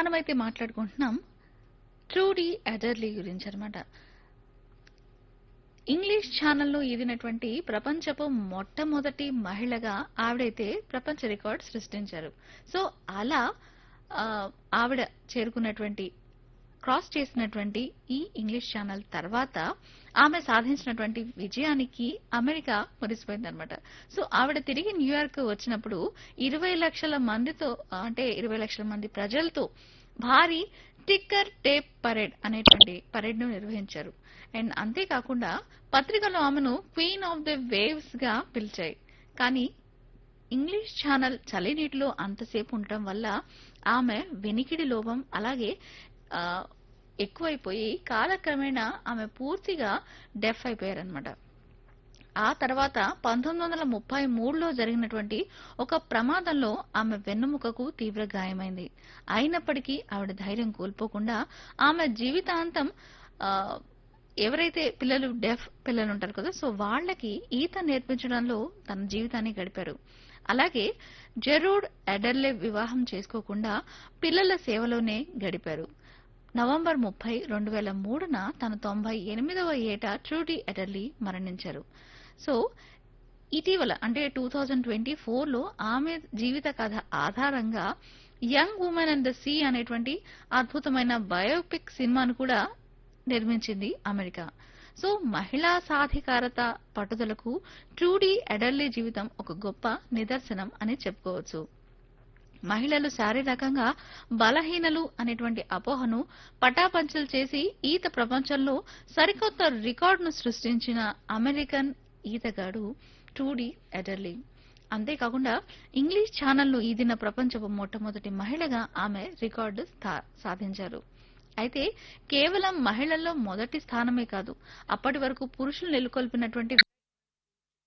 మనమైతే మాట్లాడుకుంటున్నాం ట్రూడీ అడర్లీ గురించి అనమాట ఇంగ్లీష్ ఛానల్లో ఈదినటువంటి ప్రపంచపు మొట్టమొదటి మహిళగా ఆవిడైతే ప్రపంచ రికార్డ్ సృష్టించారు సో అలా ఆ, ఆవిడ చేరుకున్నటువంటి క్రాస్ చేసినటువంటి ఈ ఇంగ్లీష్ ఛానల్ తర్వాత ఆమె సాధించినటువంటి విజయానికి అమెరికా మురిసిపోయిందనమాట సో ఆవిడ తిరిగి న్యూయార్క్ వచ్చినప్పుడు ఇరవై లక్షల మందితో అంటే ఇరవై లక్షల మంది ప్రజలతో భారీ టిక్కర్ టేప్ పరేడ్ అనేటువంటి పరేడ్ ను నిర్వహించారు అండ్ అంతేకాకుండా పత్రికలు ఆమెను క్వీన్ ఆఫ్ ద వేవ్స్ గా పిలిచాయి కానీ ఇంగ్లీష్ ఛానల్ చలినీటిలో అంతసేపు ఉండటం వల్ల ఆమె వెనికిడి లోపం అలాగే ఆ, ఎక్కువైపోయి కాలక్రమేణా ఆమె పూర్తిగా డెఫ్ అయిపోయారనమాట ఆ తర్వాత పంతొమ్మిది వందల ముప్పై మూడులో జరిగినటువంటి ఒక ప్రమాదంలో ఆమె వెన్నుముకకు తీవ్ర గాయమైంది అయినప్పటికీ ఆవిడ ధైర్యం కోల్పోకుండా ఆమె జీవితాంతం ఆ, ఎవరైతే పిల్లలు డెఫ్ పిల్లలు ఉంటారు కదా సో వాళ్ళకి ఈత నేర్పించడంలో తన జీవితాన్ని గడిపారు అలాగే జెరూడ్ ఎడర్లే వివాహం చేసుకోకుండా పిల్లల సేవలోనే గడిపారు నవంబర్ ముప్పై రెండు వేల మూడున తన తొంభై ఎనిమిదవ ఏట ట్రూడీ ఎడర్లీ మరణించారు సో ఇటీవల అంటే టూ థౌజండ్ ట్వంటీ ఫోర్లో ఆమె జీవిత కథ ఆధారంగా young woman and the sea అనేటువంటి అద్భుతమైన బయోపిక్ సినిమాను కూడా నిర్మించింది అమెరికా సో మహిళా సాధికారత పట్టుదలకు ట్రూడీ ఎడర్లీ జీవితం ఒక గొప్ప నిదర్శనం అని చెప్పుకోవచ్చు మహిళలు శారీరకంగా బలహీనలు అనేటువంటి అపోహను పటాపంచలు చేసి ఈత ప్రపంచంలో సరికొత్త రికార్డును సృష్టించిన అమెరికన్ ఈతగాడు ట్రూడీ ఎడర్లీ అంతేకాకుండా ఇంగ్లీష్ ఛానల్ను ఈదిన ప్రపంచపు మొట్టమొదటి మహిళగా ఆమె రికార్డు స్థా- సాధించారు అయితే కేవలం మహిళల్లో మొదటి స్థానమే కాదు అప్పటి వరకు పురుషులు నెలకొల్పినటువంటి